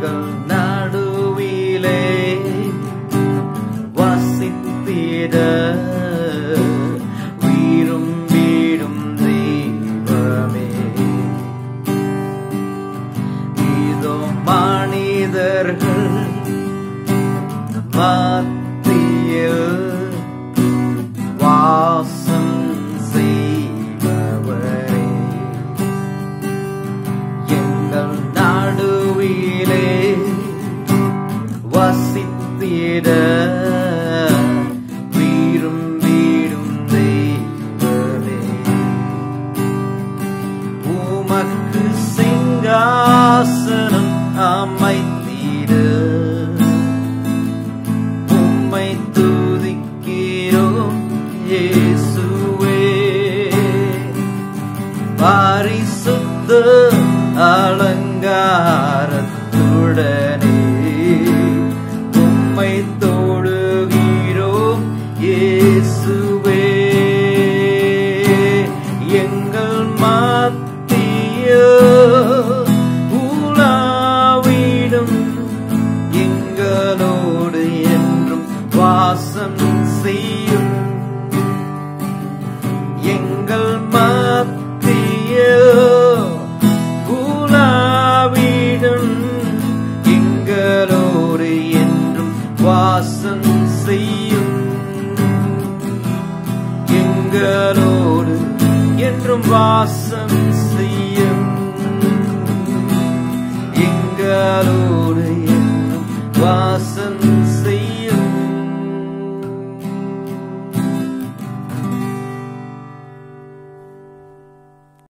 எங்கள் நடுவிலே வசித்திட வீரும் வீடும் தெய்வமே இதோ மனிதர்கள் மத்தியில் வாசம் செய்பவரே எங்கள் நடுவிலே வசித்திட வீரும் வீடும் தெய்வமே உமக்கு சிங்காசனம் அமைத்திட உம்மை துதிக்கிறோம் இயேசுவே பரிசுத்த அலங்காரத்துடனே உம்மை தொழுகிறோம் இயேசுவே எங்கள் மத்திய உலாவிடும் எங்களோடு என்றும் வாசம் செய்யும் எங்கள் மத்திய உலாவிடும் எங்களோடு என்றும் வாசம் செய்யும் எங்களோடு என்றும் வாசம்